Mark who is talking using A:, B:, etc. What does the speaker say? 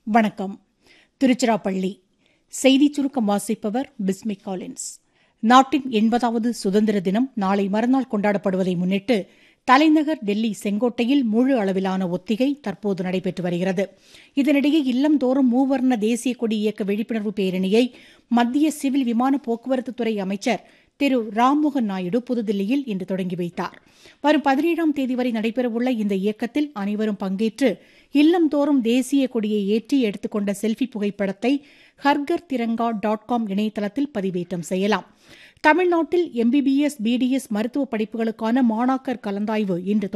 A: வணக்கம் திருச்சிராப்பள்ளி செய்திச் சுருக்கம் வாசிப்பவர் பிஸ்மி காலின்ஸ் நாட்டின் எண்பதாவது சுதந்திர தினம் நாளை மறுநாள் கொண்டாடப்படுவதை முன்னிட்டு தலைநகர் டெல்லி செங்கோட்டையில் முழு அளவிலான ஒத்திகை தற்போது நடைபெற்று வருகிறது இதனிடையே இல்லந்தோறும் மூவர்ண தேசிய கொடி இயக்க விழிப்புணர்வு பேரணியை மத்திய சிவில் விமான போக்குவரத்துத்துறை அமைச்சர் திரு ராம்மோகன் நாயுடு புதுதில்லியில் இன்று தொடங்கி வைத்தார் வரும் பதினேழாம் தேதி வரை நடைபெறவுள்ள இந்த இயக்கத்தில் அனைவரும் பங்கேற்று இல்லந்தோறும் தேசிய கொடியை ஏற்றி எடுத்துக்கொண்ட செல்ஃபி புகைப்படத்தை ஹர்கர் திரங்கா டாட் காம் இணையதளத்தில் பதிவேற்றம் செய்யலாம் தமிழ்நாட்டில் எம்பிபிஎஸ் பிடிஎஸ் மருத்துவ படிப்புகளுக்கான மாணாக்கர் கலந்தாய்வு இன்று